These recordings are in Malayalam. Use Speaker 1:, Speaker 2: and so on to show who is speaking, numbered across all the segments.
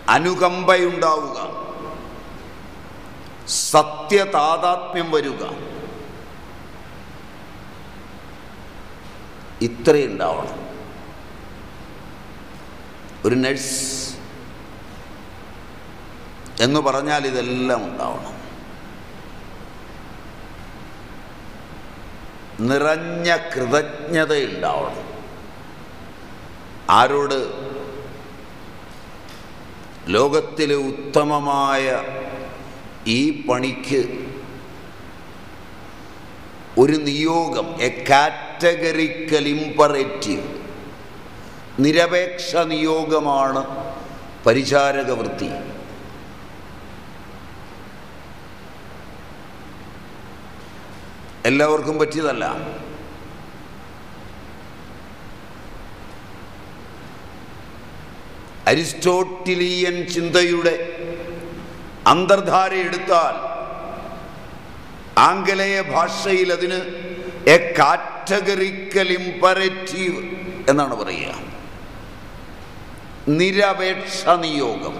Speaker 1: അനുകമ്പയുണ്ടാവുക സത്യതാതാത്മ്യം വരുക ഇത്രയുണ്ടാവണം ഒരു നഴ്സ് എന്ന് പറഞ്ഞാൽ ഇതെല്ലാം ഉണ്ടാവണം നിറഞ്ഞ കൃതജ്ഞത ഉണ്ടാവണം ആരോട് ലോകത്തിലെ ഉത്തമമായ ഈ പണിക്ക് ഒരു നിയോഗം എ കാറ്റഗറിക്കൽ ഇമ്പറേറ്റീവ് നിരപേക്ഷ നിയോഗമാണ് പരിചാരക വൃത്തി എല്ലാവർക്കും പറ്റിയതല്ല അരിസ്റ്റോട്ടിലിയൻ ചിന്തയുടെ അന്തർധാര എടുത്താൽ ആംഗലേയ ഭാഷയിൽ അതിന് എ കാറ്റഗറിക്കൽ ഇമ്പറേറ്റീവ് എന്നാണ് പറയുക നിരപേക്ഷ നിയോഗം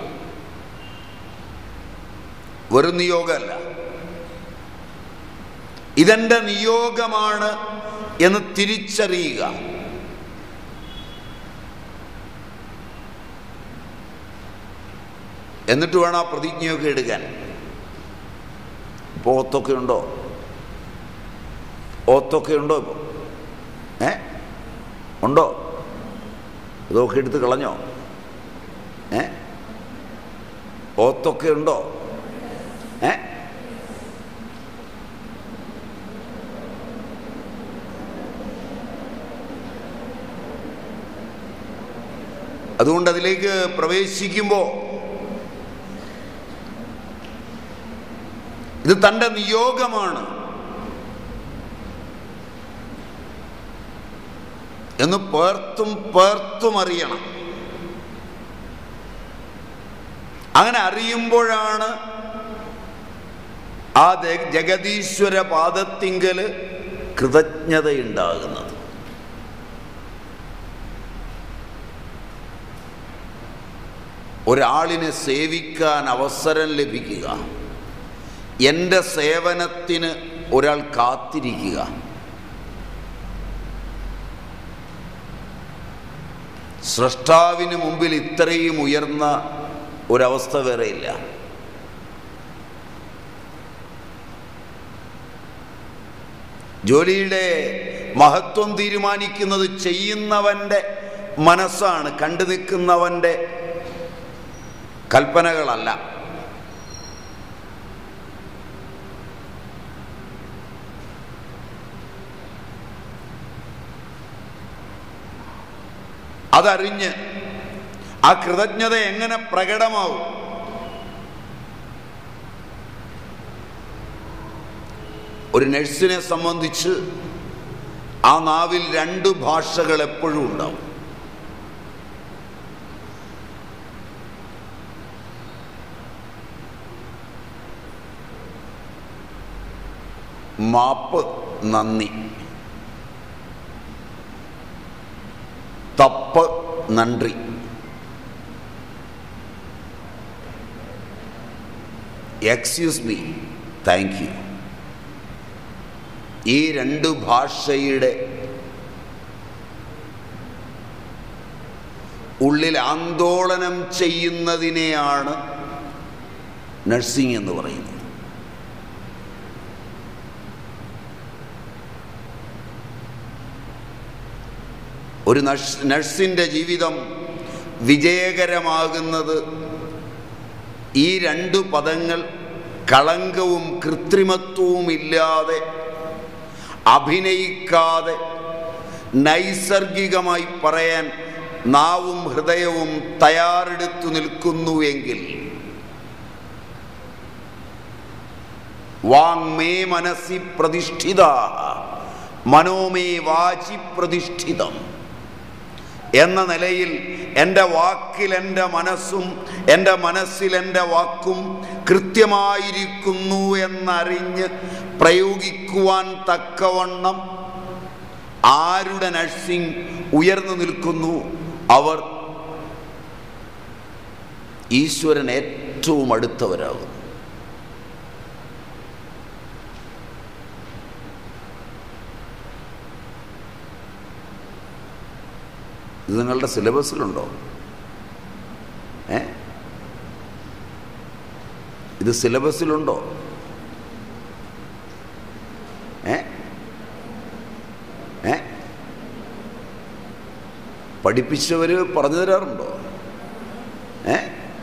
Speaker 1: വെറും നിയോഗമല്ല ഇതെന്റെ നിയോഗമാണ് എന്ന് തിരിച്ചറിയുക എന്നിട്ട് വേണം ആ പ്രതിജ്ഞയൊക്കെ എടുക്കാൻ ഇപ്പോൾ ഓത്തൊക്കെ ഉണ്ടോ ഓത്തൊക്കെ ഉണ്ടോ ഇപ്പോൾ ഏ ഉണ്ടോ ഇതൊക്കെ എടുത്ത് കളഞ്ഞോ ഏ ഓത്തൊക്കെ ഉണ്ടോ ഏ അതുകൊണ്ട് അതിലേക്ക് പ്രവേശിക്കുമ്പോൾ ഇത് തൻ്റെ നിയോഗമാണ് എന്ന് പേർത്തും പേർത്തും അറിയണം അങ്ങനെ അറിയുമ്പോഴാണ് ആ ജഗ- ജഗതീശ്വര പാദത്തിങ്കല് കൃതജ്ഞതയുണ്ടാകുന്നത് ഒരാളിനെ സേവിക്കാൻ അവസരം ലഭിക്കുക എൻ്റെ സേവനത്തിന് ഒരാൾ കാത്തിരിക്കുക സൃഷ്ടാവിന് മുമ്പിൽ ഇത്രയും ഉയർന്ന ഒരവസ്ഥ വേറെയില്ല ജോലിയുടെ മഹത്വം തീരുമാനിക്കുന്നത് ചെയ്യുന്നവൻ്റെ മനസ്സാണ് കണ്ടു നിൽക്കുന്നവൻ്റെ കൽപ്പനകളല്ല അതറിഞ്ഞ് ആ കൃതജ്ഞത എങ്ങനെ പ്രകടമാവും ഒരു നഴ്സിനെ സംബന്ധിച്ച് ആ നാവിൽ രണ്ട് ഭാഷകൾ എപ്പോഴും ഉണ്ടാവും മാപ്പ് നന്ദി തപ്പ് നன்றി എക്സ്ക്യൂസ് മീ താങ്ക് യു ഈ രണ്ട് ഭാഷയുടെ ഉള്ളിൽ ആന്തോളനം ചെയ്യുന്നതിനെയാണ് നഴ്സിംഗ് എന്ന് പറയുന്നത് ഒരു നഴ്സ് നഴ്സിൻ്റെ ജീവിതം വിജയകരമാകുന്നത് ഈ രണ്ട് പദങ്ങൾ കളങ്കവും കൃത്രിമത്വവും ഇല്ലാതെ അഭിനയിക്കാതെ നൈസർഗികമായി പറയാൻ നാവും ഹൃദയവും തയ്യാറെടുത്തു നിൽക്കുന്നുവെങ്കിൽ വാങ്മേ മനസ്സി പ്രതിഷ്ഠിത മനോമേ വാചി പ്രതിഷ്ഠിതം എന്ന നിലയിൽ എൻ്റെ വാക്കിൽ എൻ്റെ മനസ്സും എൻ്റെ മനസ്സിൽ എൻ്റെ വാക്കും കൃത്യമായിരിക്കുന്നു എന്നറിഞ്ഞ് പ്രയോഗിക്കുവാൻ തക്കവണ്ണം ആരുടെ നഴ്സിംഗ് ഉയർന്നു നിൽക്കുന്നു അവർ ഈശ്വരൻ ഏറ്റവും അടുത്തവരാകും ഇത് നിങ്ങളുടെ സിലബസിലുണ്ടോ ഏ ഇത് സിലബസിലുണ്ടോ ഏ ഏ പഠിപ്പിച്ചവർ പറഞ്ഞു തരാറുണ്ടോ ഏ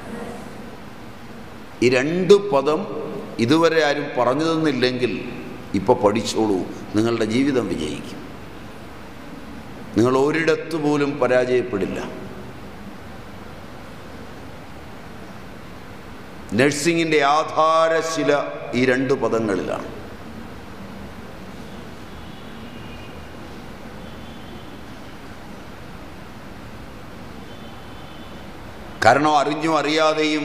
Speaker 1: ഈ രണ്ട് പദം ഇതുവരെ ആരും പറഞ്ഞു തന്നില്ലെങ്കിൽ ഇപ്പോൾ പഠിച്ചോളൂ നിങ്ങളുടെ ജീവിതം വിജയിക്കും നിങ്ങൾ ഒരിടത്തു പോലും പരാജയപ്പെടില്ല നഴ്സിംഗിൻ്റെ ആധാരശില ഈ രണ്ട് പദങ്ങളിലാണ് കാരണം അറിഞ്ഞും അറിയാതെയും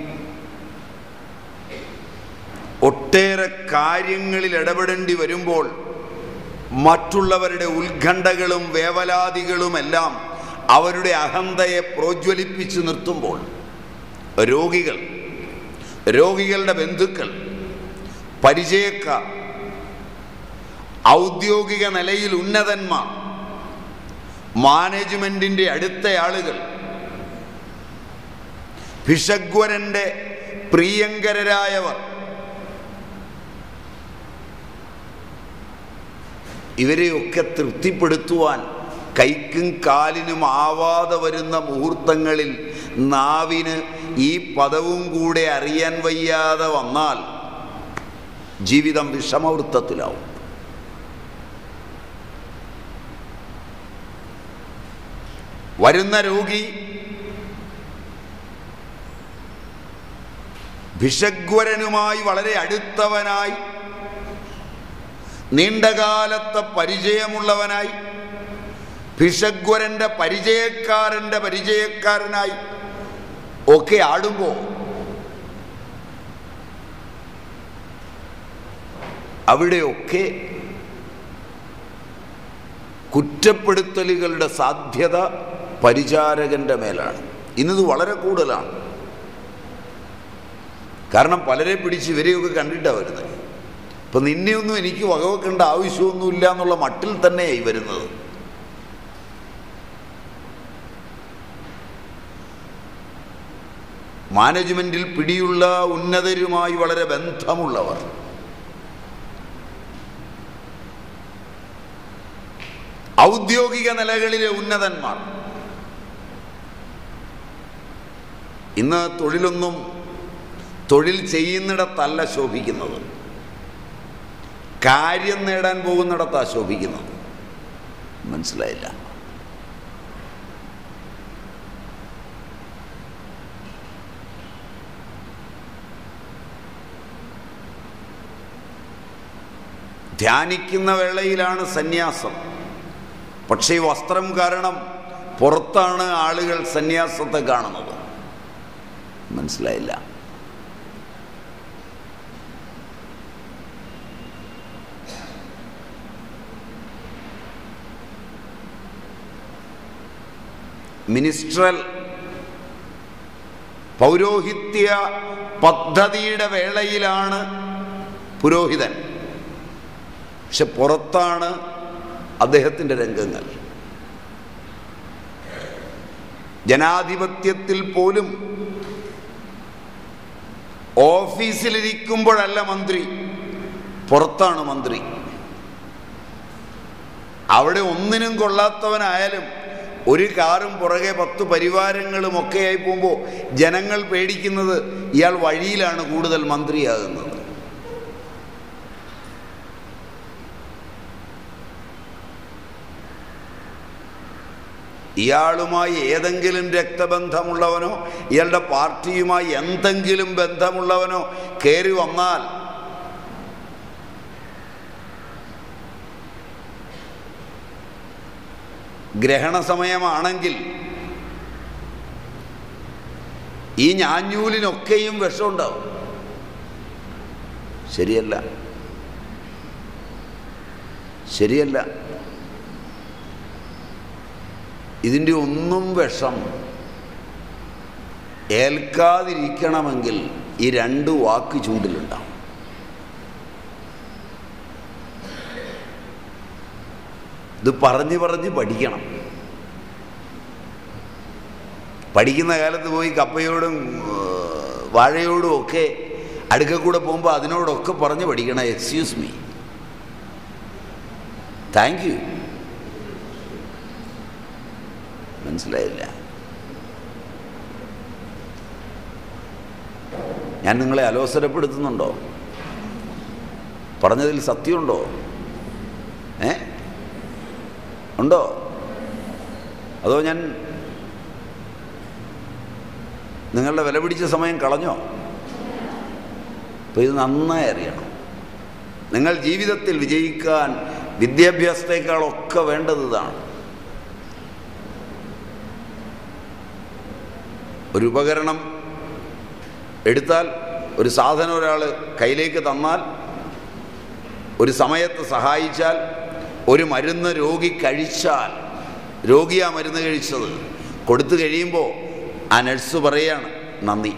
Speaker 1: ഒട്ടേറെ കാര്യങ്ങളിൽ ഇടപെടേണ്ടി വരുമ്പോൾ മറ്റുള്ളവരുടെ ഉത്കണ്ഠകളും വേവലാതികളുമെല്ലാം അവരുടെ അഹന്തയെ പ്രോജ്വലിപ്പിച്ച് നിർത്തുമ്പോൾ രോഗികൾ രോഗികളുടെ ബന്ധുക്കൾ പരിചയക്കാർ ഔദ്യോഗിക നിലയിൽ ഉന്നതന്മാർ മാനേജ്മെൻറ്റിൻ്റെ അടുത്ത ആളുകൾ ഭിഷഗ്വരൻ്റെ പ്രിയങ്കരരായവർ ഇവരെയൊക്കെ തൃപ്തിപ്പെടുത്തുവാൻ കൈക്കും കാലിനും ആവാതെ വരുന്ന മുഹൂർത്തങ്ങളിൽ നാവിന് ഈ പദവും കൂടെ അറിയാൻ വയ്യാതെ വന്നാൽ ജീവിതം വിഷമവൃത്തത്തിലാവും വരുന്ന രോഗി ഭിഷഗ്വരനുമായി വളരെ അടുത്തവനായി നീണ്ടകാലത്തെ പരിചയമുള്ളവനായി ഭിഷഗ്വരൻ്റെ പരിചയക്കാരൻ്റെ പരിചയക്കാരനായി ഒക്കെ ആടുമ്പോൾ അവിടെയൊക്കെ കുറ്റപ്പെടുത്തലുകളുടെ സാധ്യത പരിചാരകൻ്റെ മേലാണ് ഇന്നത് വളരെ കൂടുതലാണ് കാരണം പലരെ പിടിച്ച് ഇവരെയൊക്കെ കണ്ടിട്ടാണ് വരുന്നത് ഇപ്പം നിന്നെയൊന്നും എനിക്ക് വകവെക്കേണ്ട ആവശ്യമൊന്നുമില്ല എന്നുള്ള മട്ടിൽ തന്നെയായി വരുന്നത് മാനേജ്മെൻറ്റിൽ പിടിയുള്ള ഉന്നതരുമായി വളരെ ബന്ധമുള്ളവർ ഔദ്യോഗിക നിലകളിലെ ഉന്നതന്മാർ ഇന്ന് തൊഴിലൊന്നും തൊഴിൽ ചെയ്യുന്നിടത്തല്ല ശോഭിക്കുന്നത് കാര്യം നേടാൻ പോകുന്നിടത്താണ് ശോഭിക്കുന്നത് മനസ്സിലായില്ല ധ്യാനിക്കുന്ന വേളയിലാണ് സന്യാസം പക്ഷേ ഈ വസ്ത്രം കാരണം പുറത്താണ് ആളുകൾ സന്യാസത്തെ കാണുന്നത് മനസ്സിലായില്ല മിനിസ്ട്രൽ പൗരോഹിത്യ പദ്ധതിയുടെ വേളയിലാണ് പുരോഹിതൻ പക്ഷെ പുറത്താണ് അദ്ദേഹത്തിൻ്റെ രംഗങ്ങൾ ജനാധിപത്യത്തിൽ പോലും ഓഫീസിലിരിക്കുമ്പോഴല്ല മന്ത്രി പുറത്താണ് മന്ത്രി അവിടെ ഒന്നിനും കൊള്ളാത്തവനായാലും ഒരു കാറും പുറകെ പത്ത് പരിവാരങ്ങളും ഒക്കെയായി പോകുമ്പോൾ ജനങ്ങൾ പേടിക്കുന്നത് ഇയാൾ വഴിയിലാണ് കൂടുതൽ മന്ത്രിയാകുന്നത് ഇയാളുമായി ഏതെങ്കിലും രക്തബന്ധമുള്ളവനോ ഇയാളുടെ പാർട്ടിയുമായി എന്തെങ്കിലും ബന്ധമുള്ളവനോ കയറി വന്നാൽ ഗ്രഹണ സമയമാണെങ്കിൽ ഈ ഞാഞ്ഞൂലിനൊക്കെയും വിഷമുണ്ടാവും ശരിയല്ല ശരിയല്ല ഇതിൻ്റെ ഒന്നും വിഷം ഏൽക്കാതിരിക്കണമെങ്കിൽ ഈ രണ്ട് വാക്ക് ചൂണ്ടിലുണ്ടാവും ഇത് പറഞ്ഞ് പറഞ്ഞ് പഠിക്കണം പഠിക്കുന്ന കാലത്ത് പോയി കപ്പയോടും ഏർ, വാഴയോടും ഒക്കെ അടുക്ക കൂടെ പോകുമ്പോൾ അതിനോടൊക്കെ പറഞ്ഞ് പഠിക്കണം എക്സ്ക്യൂസ് മീ താങ്ക് യു മനസ്സിലായില്ല ഞാൻ നിങ്ങളെ അലോസരപ്പെടുത്തുന്നുണ്ടോ പറഞ്ഞതിൽ സത്യമുണ്ടോ ഏ ഉണ്ടോ അതോ ഞാൻ നിങ്ങളുടെ വില പിടിച്ച സമയം കളഞ്ഞോ അപ്പോൾ ഇത് നന്നായി അറിയണം നിങ്ങൾ ജീവിതത്തിൽ വിജയിക്കാൻ വിദ്യാഭ്യാസത്തെക്കാളൊക്കെ വേണ്ടത് ഇതാണ് ഒരു ഉപകരണം എടുത്താൽ ഒരു സാധനം ഒരാൾ കയ്യിലേക്ക് തന്നാൽ ഒരു സമയത്ത് സഹായിച്ചാൽ ഒരു മരുന്ന് രോഗി കഴിച്ചാൽ രോഗി ആ മരുന്ന് കഴിച്ചത് കൊടുത്തു കഴിയുമ്പോൾ ആ നഴ്സ് പറയാണ് നന്ദി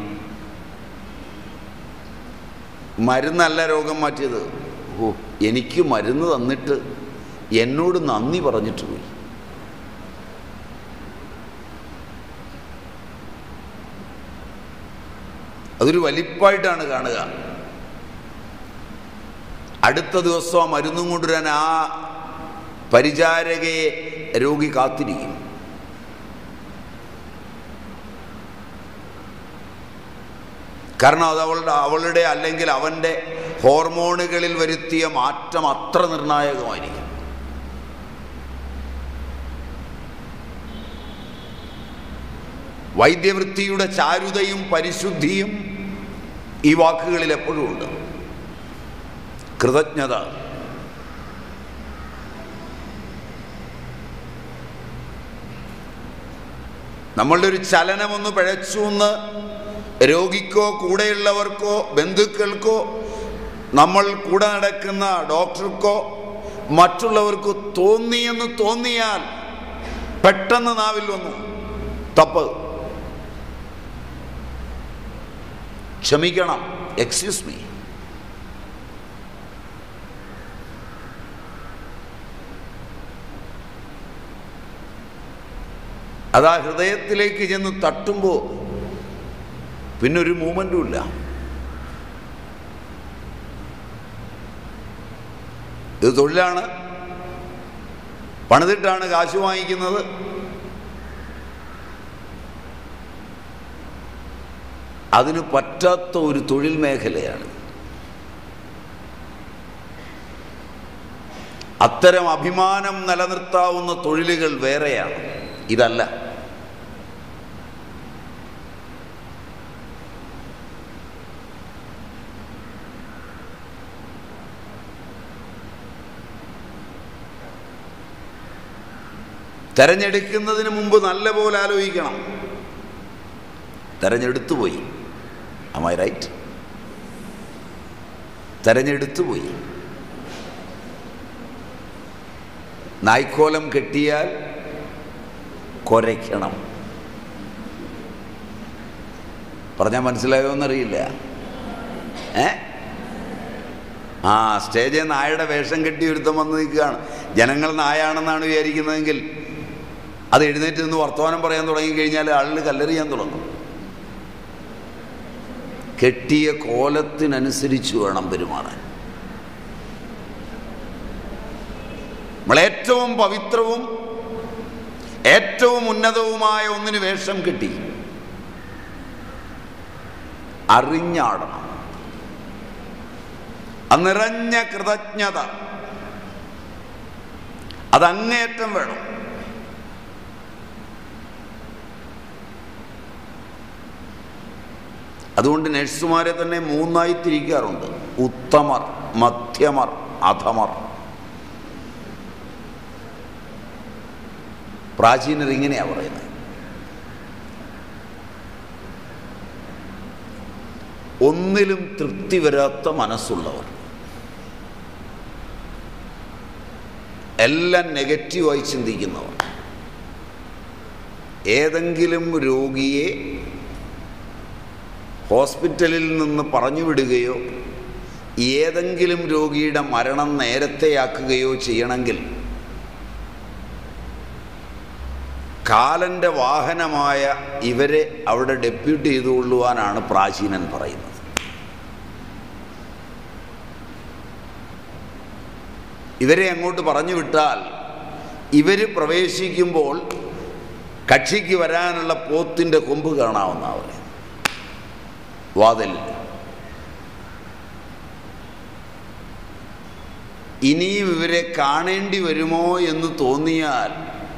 Speaker 1: മരുന്നല്ല രോഗം മാറ്റിയത് ഓ എനിക്ക് മരുന്ന് തന്നിട്ട് എന്നോട് നന്ദി പറഞ്ഞിട്ട് പോയി അതൊരു വലിപ്പായിട്ടാണ് കാണുക അടുത്ത ദിവസം ആ മരുന്നും കൊണ്ടുവരാൻ ആ പരിചാരകയെ രോഗി കാത്തിരിക്കും കാരണം അത് അവളുടെ അവളുടെ അല്ലെങ്കിൽ അവൻ്റെ ഹോർമോണുകളിൽ വരുത്തിയ മാറ്റം അത്ര നിർണായകമായിരിക്കും വൈദ്യവൃത്തിയുടെ ചാരുതയും പരിശുദ്ധിയും ഈ വാക്കുകളിൽ എപ്പോഴും ഉണ്ട് കൃതജ്ഞത നമ്മളുടെ ഒരു ചലനമൊന്ന് പിഴച്ചു എന്ന് രോഗിക്കോ കൂടെയുള്ളവർക്കോ ബന്ധുക്കൾക്കോ നമ്മൾ കൂടെ നടക്കുന്ന ഡോക്ടർക്കോ മറ്റുള്ളവർക്കോ തോന്നിയെന്ന് തോന്നിയാൽ പെട്ടെന്ന് നാവിൽ വന്നു തപ്പ് ക്ഷമിക്കണം എക്സ്ക്യൂസ് മീ അതാ ഹൃദയത്തിലേക്ക് ചെന്ന് തട്ടുമ്പോൾ പിന്നെ ഒരു മൂമെൻറ്റും ഇല്ല ഇത് തൊഴിലാണ് പണിതിട്ടാണ് കാശ് വാങ്ങിക്കുന്നത് അതിന് പറ്റാത്ത ഒരു തൊഴിൽ മേഖലയാണ് അത്തരം അഭിമാനം നിലനിർത്താവുന്ന തൊഴിലുകൾ വേറെയാണ് ഇതല്ല തെരഞ്ഞെടുക്കുന്നതിന് മുമ്പ് നല്ലപോലെ ആലോചിക്കണം തെരഞ്ഞെടുത്തു പോയി ഐ റൈറ്റ് തെരഞ്ഞെടുത്തു പോയി നായ്ക്കോലം കെട്ടിയാൽ കുരയ്ക്കണം പറഞ്ഞാൽ മനസ്സിലായോ എന്നറിയില്ല ഏ ആ സ്റ്റേജിൽ നായയുടെ വേഷം കെട്ടി ഒരുത്തം വന്ന് നിൽക്കുകയാണ് ജനങ്ങൾ നായാണെന്നാണ് വിചാരിക്കുന്നതെങ്കിൽ അത് എഴുന്നേറ്റ് നിന്ന് വർത്തമാനം പറയാൻ തുടങ്ങിക്കഴിഞ്ഞാൽ ആളിൽ കല്ലെറിയാൻ തുടങ്ങും കെട്ടിയ കോലത്തിനനുസരിച്ച് വേണം പെരുമാറാൻ നമ്മളേറ്റവും പവിത്രവും ഏറ്റവും ഉന്നതവുമായ ഒന്നിന് വേഷം കിട്ടി അറിഞ്ഞാടണം ആ നിറഞ്ഞ കൃതജ്ഞത അതങ്ങേറ്റം വേണം അതുകൊണ്ട് നഴ്സുമാരെ തന്നെ മൂന്നായി തിരിക്കാറുണ്ട് ഉത്തമർ മധ്യമർ അധമർ പ്രാചീനർ ഇങ്ങനെയാണ് പറയുന്നത് ഒന്നിലും തൃപ്തി വരാത്ത മനസ്സുള്ളവർ എല്ലാം നെഗറ്റീവായി ചിന്തിക്കുന്നവർ ഏതെങ്കിലും രോഗിയെ ഹോസ്പിറ്റലിൽ നിന്ന് പറഞ്ഞു വിടുകയോ ഏതെങ്കിലും രോഗിയുടെ മരണം നേരത്തെയാക്കുകയോ ചെയ്യണമെങ്കിൽ കാലൻ്റെ വാഹനമായ ഇവരെ അവിടെ ഡെപ്യൂട്ട് ചെയ്തുകൊള്ളുവാനാണ് പ്രാചീനൻ പറയുന്നത് ഇവരെ അങ്ങോട്ട് പറഞ്ഞു വിട്ടാൽ ഇവർ പ്രവേശിക്കുമ്പോൾ കക്ഷിക്ക് വരാനുള്ള പോത്തിൻ്റെ കൊമ്പ് കാണാവുന്ന അവരെ വാതിലിൽ ഇനിയും ഇവരെ കാണേണ്ടി വരുമോ എന്ന് തോന്നിയാൽ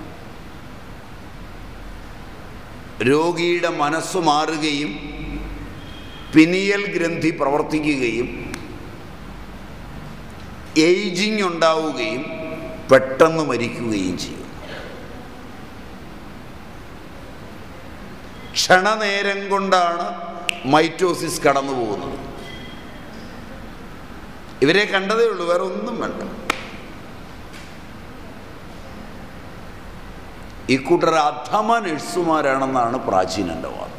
Speaker 1: രോഗിയുടെ മനസ്സ് മാറുകയും പിനിയൽ ഗ്രന്ഥി പ്രവർത്തിക്കുകയും ഏജിങ് ഉണ്ടാവുകയും പെട്ടെന്ന് മരിക്കുകയും ചെയ്യും ക്ഷണനേരം കൊണ്ടാണ് മൈറ്റോസിസ് കടന്നു പോകുന്നത് ഇവരെ കണ്ടതേ ഉള്ളൂ വേറെ ഒന്നും വേണ്ട ഈ കൂട്ടർ അധമ നഴ്സുമാരാണെന്നാണ് പ്രാചീനന്റെ വാദം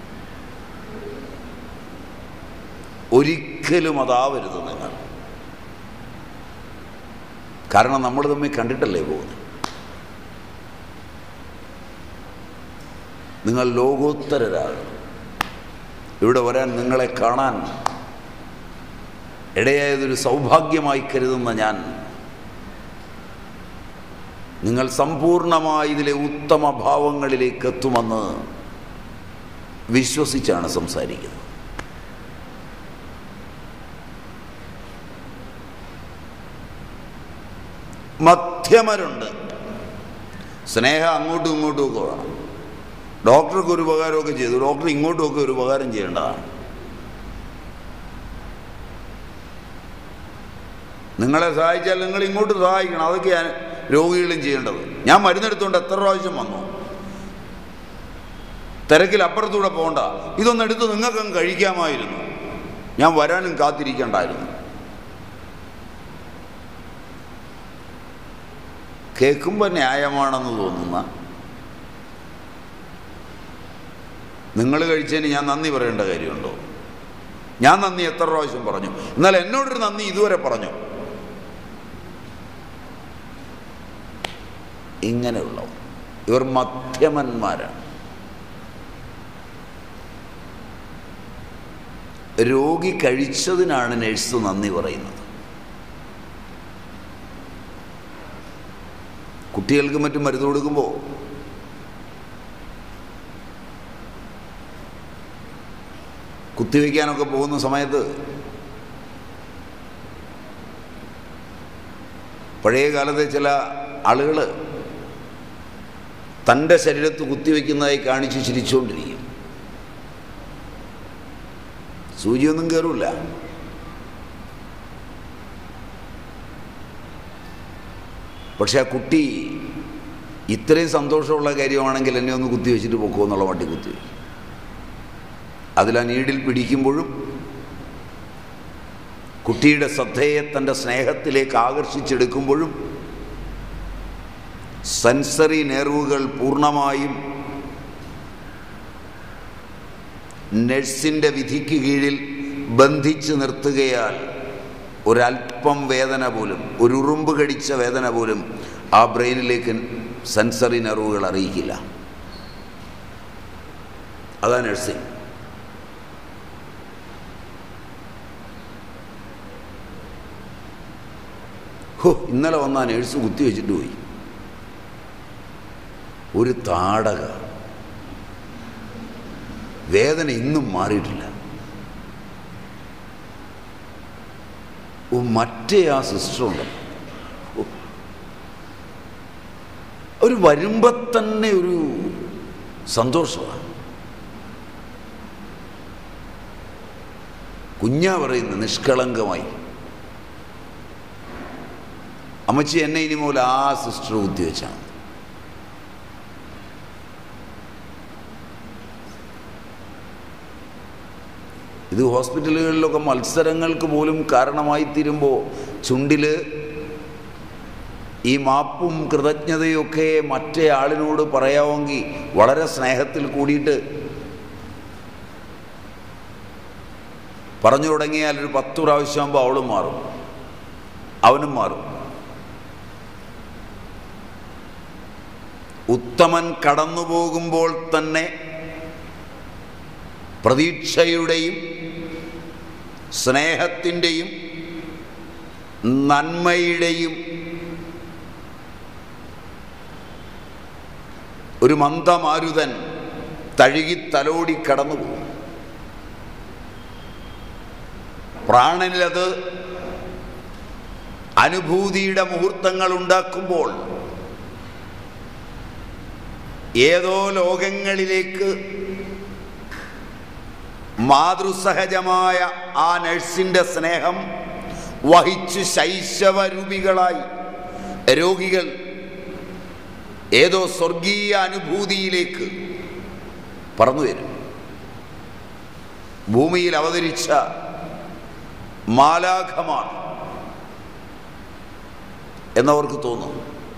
Speaker 1: ഒരിക്കലും അതാവരുത് നിങ്ങൾ കാരണം നമ്മൾ തമ്മിൽ കണ്ടിട്ടല്ലേ പോകുന്നത് നിങ്ങൾ ലോകോത്തരരാകണം ഇവിടെ വരാൻ നിങ്ങളെ കാണാൻ ഇടയായതൊരു സൗഭാഗ്യമായി കരുതുന്ന ഞാൻ നിങ്ങൾ സമ്പൂർണമായി ഇതിലെ ഉത്തമ ഭാവങ്ങളിലേക്ക് എത്തുമെന്ന് വിശ്വസിച്ചാണ് സംസാരിക്കുന്നത് മധ്യമരുണ്ട് സ്നേഹം അങ്ങോട്ടും ഇങ്ങോട്ടും ഒക്കെ വേണം ഡോക്ടർക്ക് ഒരു ഉപകാരമൊക്കെ ചെയ്തു ഡോക്ടർ ഇങ്ങോട്ടുമൊക്കെ ഒരു ഉപകാരം ചെയ്യേണ്ടതാണ് നിങ്ങളെ സഹായിച്ചാൽ നിങ്ങൾ ഇങ്ങോട്ട് സഹായിക്കണം അതൊക്കെയാണ് രോഗികളും ചെയ്യേണ്ടത് ഞാൻ മരുന്നെടുത്തുകൊണ്ട് എത്ര പ്രാവശ്യം വന്നു തിരക്കിൽ അപ്പുറത്തൂടെ പോകണ്ട ഇതൊന്നെടുത്ത് നിങ്ങൾക്കങ്ങ് കഴിക്കാമായിരുന്നു ഞാൻ വരാനും കാത്തിരിക്കണ്ടായിരുന്നു കേൾക്കുമ്പോൾ ന്യായമാണെന്ന് തോന്നുന്ന നിങ്ങൾ കഴിച്ചതിന് ഞാൻ നന്ദി പറയേണ്ട കാര്യമുണ്ടോ ഞാൻ നന്ദി എത്ര പ്രാവശ്യം പറഞ്ഞു എന്നാൽ എന്നോടൊരു നന്ദി ഇതുവരെ പറഞ്ഞു ഇങ്ങനെയുള്ളവർ ഇവർ മധ്യമന്മാരാണ് രോഗി കഴിച്ചതിനാണ് നഴ്സ് നന്ദി പറയുന്നത് കുട്ടികൾക്ക് മറ്റും മരുന്ന് കൊടുക്കുമ്പോൾ കുത്തിവെക്കാനൊക്കെ പോകുന്ന സമയത്ത് പഴയ കാലത്തെ ചില ആളുകൾ തൻ്റെ ശരീരത്ത് കുത്തിവെക്കുന്നതായി കാണിച്ച് ചിരിച്ചുകൊണ്ടിരിക്കും സൂചിയൊന്നും കയറില്ല പക്ഷെ ആ കുട്ടി ഇത്രയും സന്തോഷമുള്ള കാര്യമാണെങ്കിൽ എന്നെ ഒന്ന് കുത്തിവെച്ചിട്ട് പൊക്കോ എന്നുള്ള മട്ടി കുത്തിവെക്കും അതിൽ ആ നീഡിൽ പിടിക്കുമ്പോഴും കുട്ടിയുടെ ശ്രദ്ധയെ തൻ്റെ സ്നേഹത്തിലേക്ക് ആകർഷിച്ചെടുക്കുമ്പോഴും സെൻസറി നെർവുകൾ പൂർണ്ണമായും നഴ്സിൻ്റെ വിധിക്ക് കീഴിൽ ബന്ധിച്ച് നിർത്തുകയാൽ ഒരല്പം വേദന പോലും ഒരു ഉറുമ്പ് കടിച്ച വേദന പോലും ആ ബ്രെയിനിലേക്ക് സെൻസറി നെർവുകൾ അറിയിക്കില്ല അതാ നഴ്സിംഗ് ഹോ ഇന്നലെ വന്ന ആ നേഴ്സ് കുത്തി വെച്ചിട്ട് പോയി ഒരു താടക വേദന ഇന്നും മാറിയിട്ടില്ല ഓ മറ്റേ ആ സിസ്റ്ററുണ്ട് ഒരു വരുമ്പോൾ തന്നെ ഒരു സന്തോഷമാണ് കുഞ്ഞാ പറയുന്നു നിഷ്കളങ്കമായി അമ്മച്ചി എന്നെ ഇനി മുതൽ ആ സിസ്റ്റർ കുത്തിവെച്ചാണ് ഇത് ഹോസ്പിറ്റലുകളിലൊക്കെ മത്സരങ്ങൾക്ക് പോലും കാരണമായി തീരുമ്പോൾ ചുണ്ടിൽ ഈ മാപ്പും കൃതജ്ഞതയൊക്കെ മറ്റേ ആളിനോട് പറയാമെങ്കിൽ വളരെ സ്നേഹത്തിൽ കൂടിയിട്ട് പറഞ്ഞു തുടങ്ങിയാൽ ഒരു പത്ത് പ്രാവശ്യമാകുമ്പോൾ അവളും മാറും അവനും മാറും ഉത്തമൻ കടന്നു പോകുമ്പോൾ തന്നെ പ്രതീക്ഷയുടെയും സ്നേഹത്തിൻ്റെയും നന്മയുടെയും ഒരു മന്ദമാരുതൻ തഴുകി തലോടി കടന്നു പോകും പ്രാണനിലത് അനുഭൂതിയുടെ മുഹൂർത്തങ്ങൾ ഉണ്ടാക്കുമ്പോൾ ഏതോ ലോകങ്ങളിലേക്ക് മാതൃസഹജമായ ആ നഴ്സിൻ്റെ സ്നേഹം വഹിച്ച് ശൈശവരൂപികളായി രോഗികൾ ഏതോ സ്വർഗീയ അനുഭൂതിയിലേക്ക് പറന്നു വരും ഭൂമിയിൽ അവതരിച്ച മാലാഖമാർ എന്നവർക്ക് തോന്നും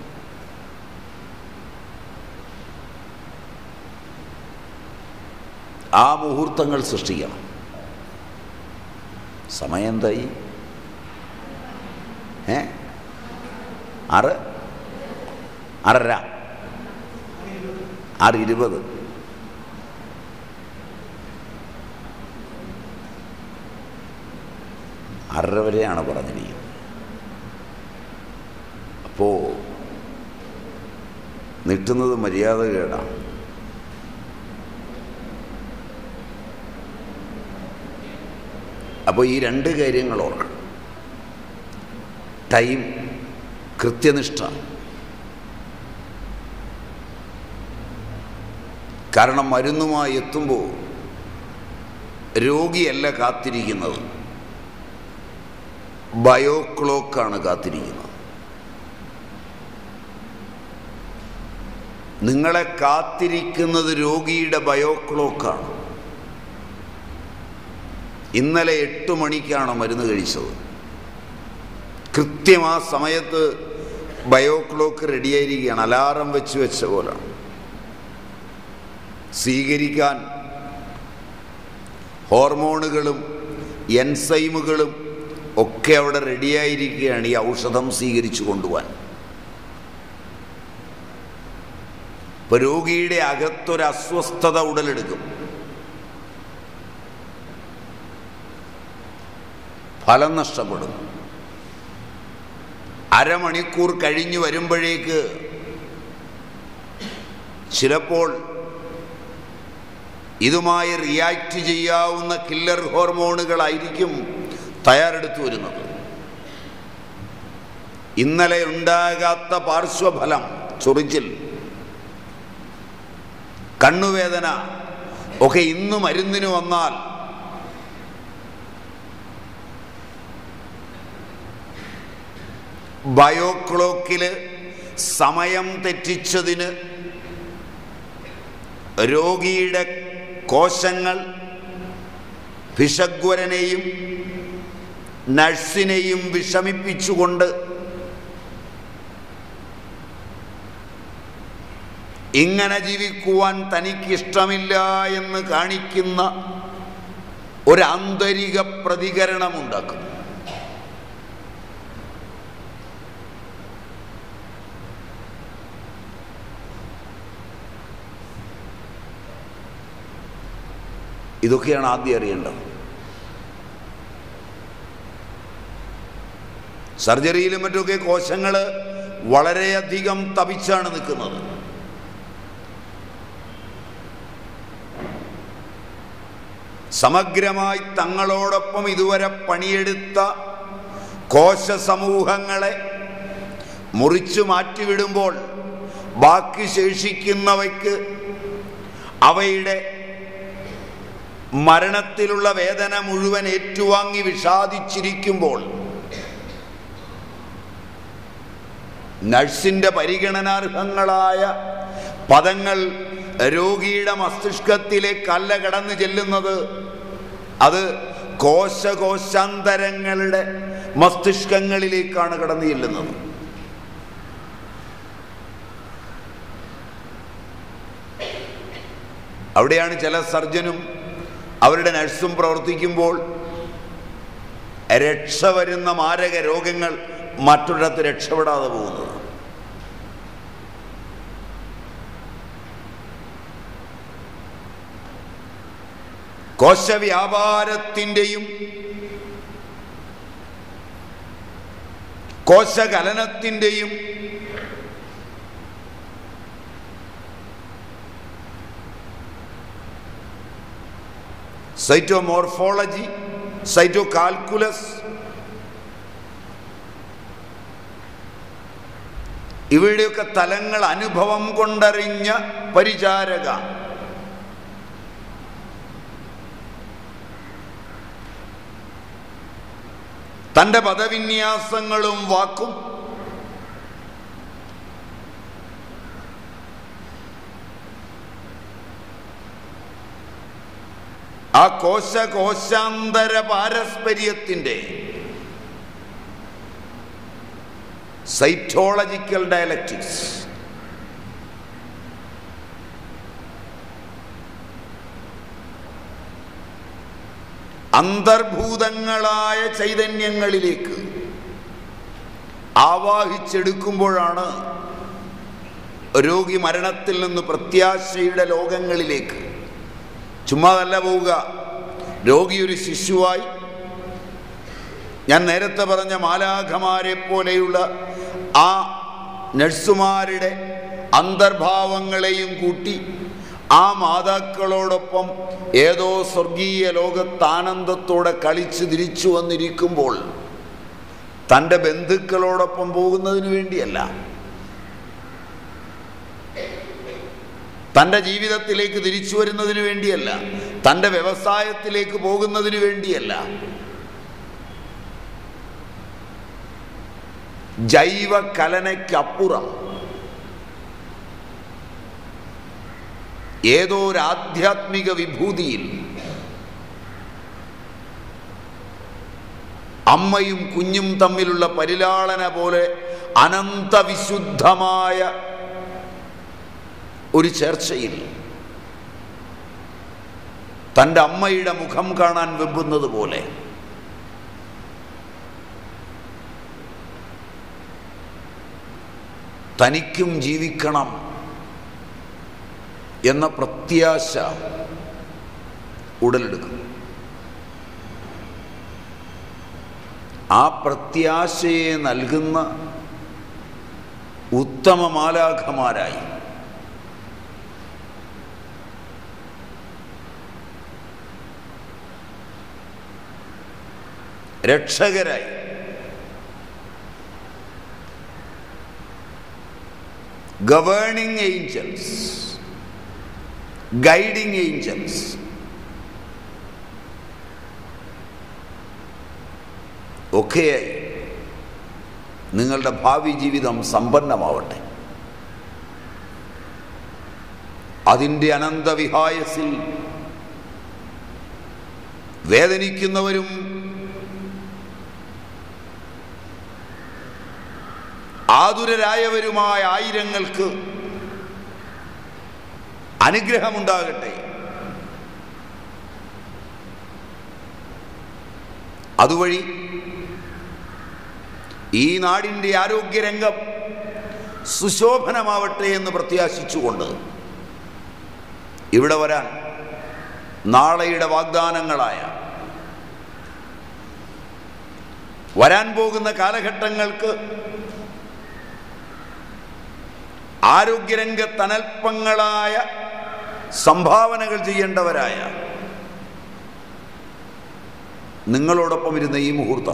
Speaker 1: ആ മുഹൂർത്തങ്ങൾ സൃഷ്ടിക്കണം സമയം എന്തായി ഏ ആറ് ആറര ആറ് ഇരുപത് ആറര വരെയാണ് പറഞ്ഞിരിക്കുന്നത് അപ്പോൾ നീട്ടുന്നത് മര്യാദ കേടാണ് അപ്പോൾ ഈ രണ്ട് കാര്യങ്ങൾ ഓർക്കണം ടൈം കൃത്യനിഷ്ഠ കാരണം മരുന്നുമായി എത്തുമ്പോൾ രോഗിയല്ല കാത്തിരിക്കുന്നത് ബയോ ക്ലോക്കാണ് കാത്തിരിക്കുന്നത് നിങ്ങളെ കാത്തിരിക്കുന്നത് രോഗിയുടെ ബയോ ക്ലോക്കാണ് ഇന്നലെ എട്ട് മണിക്കാണ് മരുന്ന് കഴിച്ചത് കൃത്യം ആ സമയത്ത് ബയോ ക്ലോക്ക് റെഡിയായിരിക്കുകയാണ് അലാറം വെച്ച് വെച്ച പോലാണ് സ്വീകരിക്കാൻ ഹോർമോണുകളും എൻസൈമുകളും ഒക്കെ അവിടെ റെഡിയായിരിക്കുകയാണ് ഈ ഔഷധം സ്വീകരിച്ചു കൊണ്ടുപോകാൻ ഇപ്പൊ രോഗിയുടെ അകത്തൊരു അസ്വസ്ഥത ഉടലെടുക്കും ഫലം നഷ്ടപ്പെടും അരമണിക്കൂർ കഴിഞ്ഞു വരുമ്പോഴേക്ക് ചിലപ്പോൾ ഇതുമായി റിയാക്ട് ചെയ്യാവുന്ന കില്ലർ ഹോർമോണുകളായിരിക്കും തയ്യാറെടുത്തു വരുന്നത് ഇന്നലെ ഉണ്ടാകാത്ത പാർശ്വഫലം ചൊറിച്ചിൽ കണ്ണുവേദന ഒക്കെ ഇന്ന് മരുന്നിന് വന്നാൽ ബയോക്ലോക്കിൽ സമയം തെറ്റിച്ചതിന് രോഗിയുടെ കോശങ്ങൾ ഭിഷഗ്വരനെയും നഴ്സിനെയും വിഷമിപ്പിച്ചുകൊണ്ട് ഇങ്ങനെ ജീവിക്കുവാൻ തനിക്കിഷ്ടമില്ല എന്ന് കാണിക്കുന്ന ഒരു ആന്തരിക പ്രതികരണമുണ്ടാക്കും ഇതൊക്കെയാണ് ആദ്യം അറിയേണ്ടത് സർജറിയിലും മറ്റുമൊക്കെ കോശങ്ങൾ വളരെയധികം തപിച്ചാണ് നിൽക്കുന്നത് സമഗ്രമായി തങ്ങളോടൊപ്പം ഇതുവരെ പണിയെടുത്ത കോശ സമൂഹങ്ങളെ മുറിച്ചു മാറ്റിവിടുമ്പോൾ ബാക്കി ശേഷിക്കുന്നവയ്ക്ക് അവയുടെ മരണത്തിലുള്ള വേദന മുഴുവൻ ഏറ്റുവാങ്ങി വിഷാദിച്ചിരിക്കുമ്പോൾ നഴ്സിൻ്റെ പരിഗണനാർഹങ്ങളായ പദങ്ങൾ രോഗിയുടെ മസ്തിഷ്കത്തിലേക്ക് അല്ല കടന്നു ചെല്ലുന്നത് അത് കോശകോശാന്തരങ്ങളുടെ മസ്തിഷ്കങ്ങളിലേക്കാണ് കടന്നു ചെല്ലുന്നത് അവിടെയാണ് ചില സർജനും അവരുടെ നഴ്സും പ്രവർത്തിക്കുമ്പോൾ രക്ഷ വരുന്ന മാരക രോഗങ്ങൾ മറ്റൊരിടത്ത് രക്ഷപ്പെടാതെ പോകുന്നത് കോശവ്യാപാരത്തിൻ്റെയും കോശകലനത്തിൻ്റെയും സൈറ്റോമോർഫോളജി സൈറ്റോ കാൽക്കുലസ് ഇവയുടെയൊക്കെ തലങ്ങൾ അനുഭവം കൊണ്ടറിഞ്ഞ പരിചാരക തൻ്റെ പദവിന്യാസങ്ങളും വാക്കും ആ കോശ കോശാന്തര പാരസ്പര്യത്തിൻ്റെ സൈറ്റോളജിക്കൽ ഡയലക്റ്റിക്സ് അന്തർഭൂതങ്ങളായ ചൈതന്യങ്ങളിലേക്ക് ആവാഹിച്ചെടുക്കുമ്പോഴാണ് രോഗി മരണത്തിൽ നിന്ന് പ്രത്യാശയുടെ ലോകങ്ങളിലേക്ക് ചുമ്മാതല്ല പോവുക രോഗി ഒരു ശിശുവായി ഞാൻ നേരത്തെ പറഞ്ഞ മാലാഖമാരെ പോലെയുള്ള ആ നഴ്സുമാരുടെ അന്തർഭാവങ്ങളെയും കൂട്ടി ആ മാതാക്കളോടൊപ്പം ഏതോ സ്വർഗീയ ലോകത്താനന്ദത്തോടെ കളിച്ച് തിരിച്ചു വന്നിരിക്കുമ്പോൾ തൻ്റെ ബന്ധുക്കളോടൊപ്പം പോകുന്നതിന് വേണ്ടിയല്ല തൻ്റെ ജീവിതത്തിലേക്ക് തിരിച്ചു വരുന്നതിന് വേണ്ടിയല്ല തൻ്റെ വ്യവസായത്തിലേക്ക് പോകുന്നതിന് വേണ്ടിയല്ല ജൈവ കലനയ്ക്കപ്പുറം ഏതോ ഒരു ആധ്യാത്മിക വിഭൂതിയിൽ അമ്മയും കുഞ്ഞും തമ്മിലുള്ള പരിലാളന പോലെ അനന്തവിശുദ്ധമായ ഒരു ചർച്ചയിൽ തൻ്റെ അമ്മയുടെ മുഖം കാണാൻ വെമ്പുന്നത് പോലെ തനിക്കും ജീവിക്കണം എന്ന പ്രത്യാശ ഉടലെടുക്കും ആ പ്രത്യാശയെ നൽകുന്ന ഉത്തമ മാലാഖമാരായി രക്ഷകരായി ഗവേണിംഗ് ഏഞ്ചൽസ് ഗൈഡിങ് ഏഞ്ചൽസ് ഒക്കെയായി നിങ്ങളുടെ ഭാവി ജീവിതം സമ്പന്നമാവട്ടെ അതിൻ്റെ അനന്തവിഹായസിൽ വേദനിക്കുന്നവരും ആതുരരായവരുമായ ആയിരങ്ങൾക്ക് അനുഗ്രഹമുണ്ടാകട്ടെ അതുവഴി ഈ നാടിൻ്റെ ആരോഗ്യരംഗം സുശോഭനമാവട്ടെ എന്ന് പ്രത്യാശിച്ചുകൊണ്ട് ഇവിടെ വരാൻ നാളെയുടെ വാഗ്ദാനങ്ങളായ വരാൻ പോകുന്ന കാലഘട്ടങ്ങൾക്ക് ആരോഗ്യരംഗത്ത് അനൽപ്പങ്ങളായ സംഭാവനകൾ ചെയ്യേണ്ടവരായ നിങ്ങളോടൊപ്പം ഇരുന്ന ഈ മുഹൂർത്തം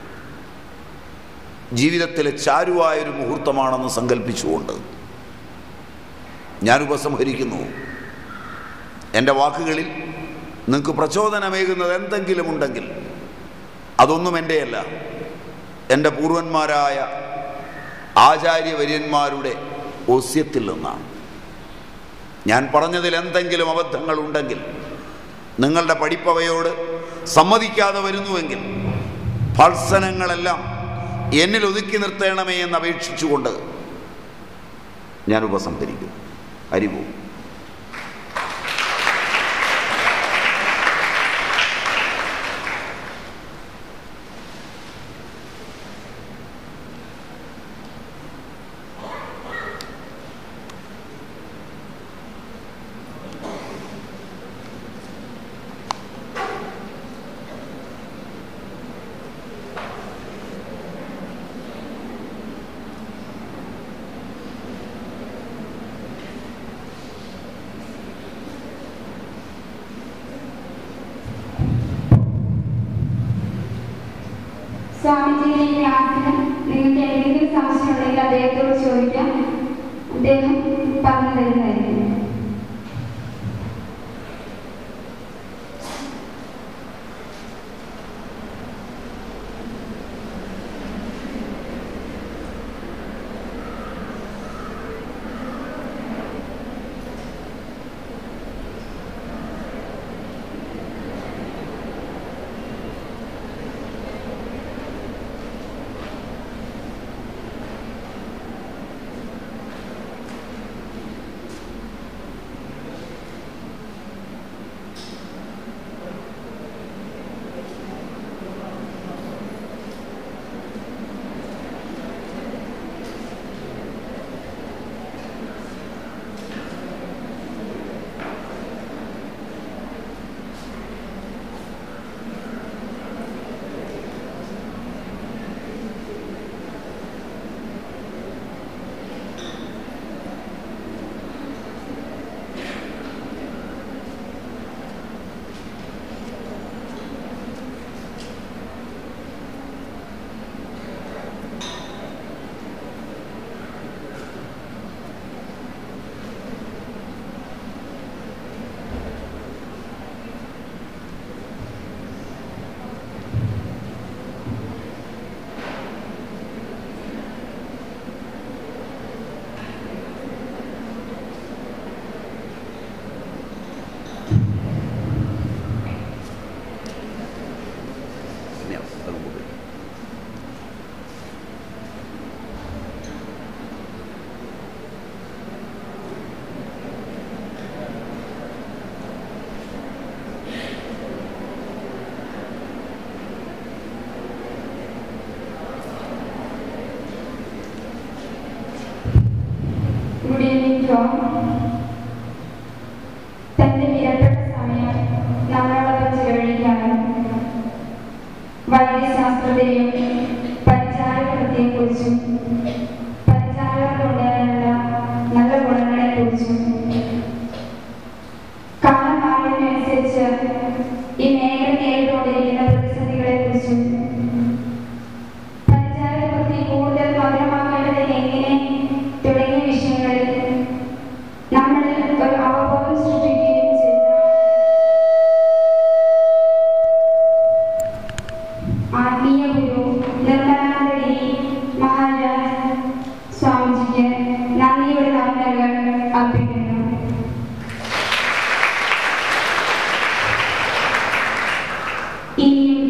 Speaker 1: ജീവിതത്തിലെ ചാരുവായൊരു മുഹൂർത്തമാണെന്ന് സങ്കല്പിച്ചുകൊണ്ട് ഞാൻ ഉപസംഹരിക്കുന്നു എൻ്റെ വാക്കുകളിൽ നിങ്ങൾക്ക് പ്രചോദനമേകുന്നത് എന്തെങ്കിലും ഉണ്ടെങ്കിൽ അതൊന്നും എൻ്റെയല്ല എൻ്റെ പൂർവന്മാരായ ആചാര്യവര്യന്മാരുടെ ഓസ്യത്തിൽ നിന്നാണ് ഞാൻ പറഞ്ഞതിൽ എന്തെങ്കിലും അബദ്ധങ്ങൾ ഉണ്ടെങ്കിൽ നിങ്ങളുടെ പഠിപ്പവയോട് സമ്മതിക്കാതെ വരുന്നുവെങ്കിൽ ഫത്സനങ്ങളെല്ലാം എന്നിൽ ഒതുക്കി നിർത്തണമേ എന്ന് അപേക്ഷിച്ചുകൊണ്ട് ഞാൻ ഉപസംഹരിക്കും അരിവോ
Speaker 2: സ്വാമിജിയുടെ ഈ ക്ലാസ്സിന് നിങ്ങൾക്ക് എന്തെങ്കിലും സംശയമുണ്ടെങ്കിൽ അദ്ദേഹത്തോട് ചോദിക്കാം അദ്ദേഹം പറഞ്ഞു തരുന്നതായിരിക്കും
Speaker 1: പിന്നെ അത് കൂടി.
Speaker 2: ഗുഡ് ഈവനിങ് ടോം തന്റെ വിലപ്പെട്ട സമയം നമ്മളോടൊപ്പം ചിലവഴിക്കാനും വൈദ്യശാസ്ത്രത്തെയും പരിചാരകൃതിയെക്കുറിച്ചും പരിചാരകർ കൊണ്ടുവരാനുള്ള നല്ല ഗുണങ്ങളെക്കുറിച്ചും കാലം മാറിയതിനനുസരിച്ച് ഈ മേഖല നേരിട്ടുകൊണ്ടിരിക്കുന്ന പ്രതിസന്ധികളെക്കുറിച്ചും പരിചാരകൃതി കൂടുതൽ മധുരമാക്കേണ്ടത് എങ്ങനെ തുടങ്ങിയ വിഷയങ്ങളിൽ നമ്മളിൽ ഒരു അവബോധം സൃഷ്ടിക്കുകയും ചെയ്ത ആത്മീയ ഗുരു നിർമ്മലാനന്ദഗിരി മഹാരാജ് സ്വാമിജിക്ക് നന്ദിയുടെ നന്ദനകൾ അർപ്പിക്കുന്നു ഇനിയും